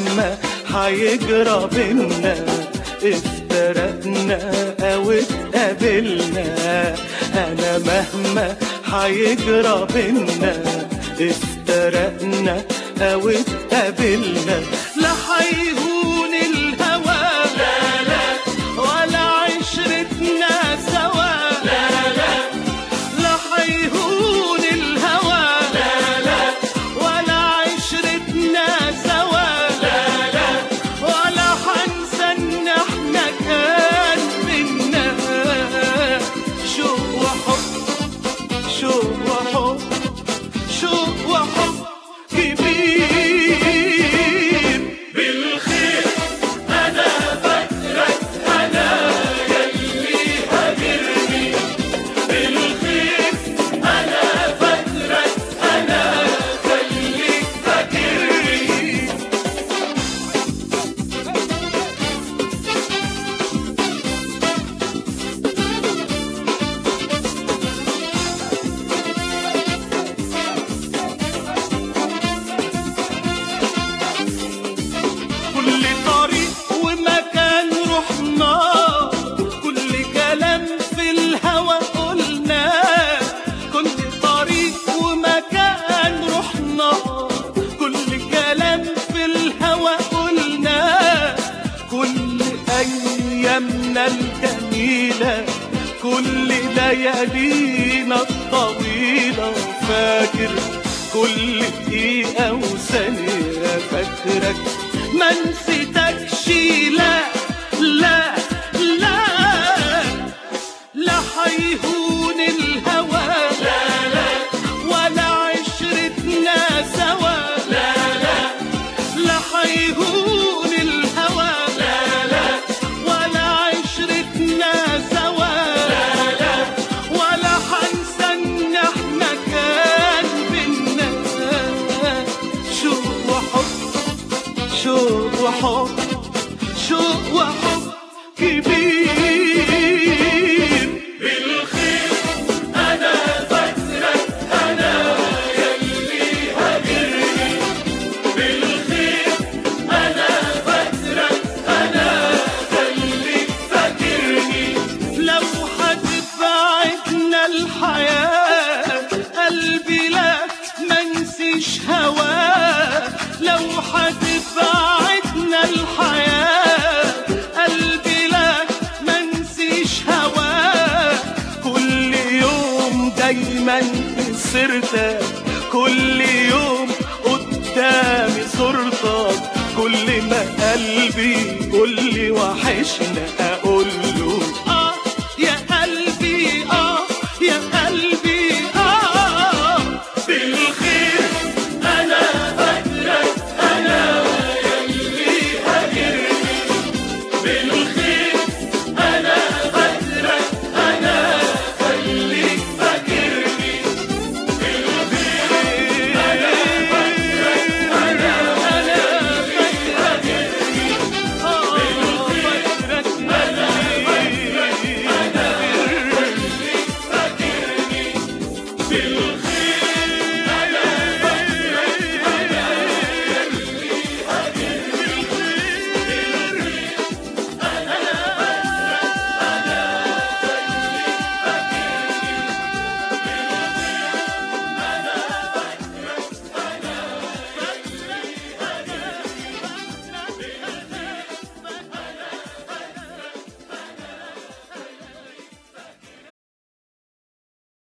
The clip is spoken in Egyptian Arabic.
مهما هيجرى بينا افترقنا او اتقابلنا انا مهما هيجرى بينا افترقنا او اتقابلنا لا هيهون الهوى لا لا ولا عشرتنا سوا لا لا لا هيهون الهوى لا لا ولا عشرتنا سوا لا لا ولا حنسى ان احنا كان بينا شوق وحب شوق وحب شوق وحب كبير بالخير انا فاكرك انا يلي هاجرني بالخير انا فاكرك انا خليك فاكرني كل طريق ومكان رحنا كل كلام في الهوى قلنا كل طريق ومكان رحنا كل كلام في الهوى قلنا كل أيامنا الجميلة كل ليالينا الطويلة فاكر كل دقيقة وثانية فاكرك ما نسيتكش لا لا لا لا هيهون الهوى لا لا ولا عشرتنا سوا لا لا لا هيهون الهوى لا لا ولا عشرتنا سوا لا لا ولا حنسى ان احنا كان بينا شوق وحب شوق وحب شوق وحب كبير بالخير انا فاكرك انا يلي هاجرني بالخير انا فاكرك انا خليك فاكرني لو هتبعدنا الحياة قلبي لا منسيش هواه لو هتبعدنا الحياة قلبي لا منسيش هواه كل يوم دايما في سيرتك كل يوم قدامي صورتك كل ما قلبي يقول لي وحشنا اقول له اه يا قلبي اه يا قلبي اه بالخير انا فاكرك انا يلي هاجرني بالخير انا فاكرك انا خليك فاكرني بالخير انا فاكرك انا انا فاكرك اه فاكرك انا فاكرك انا خليك فاكرني بالخير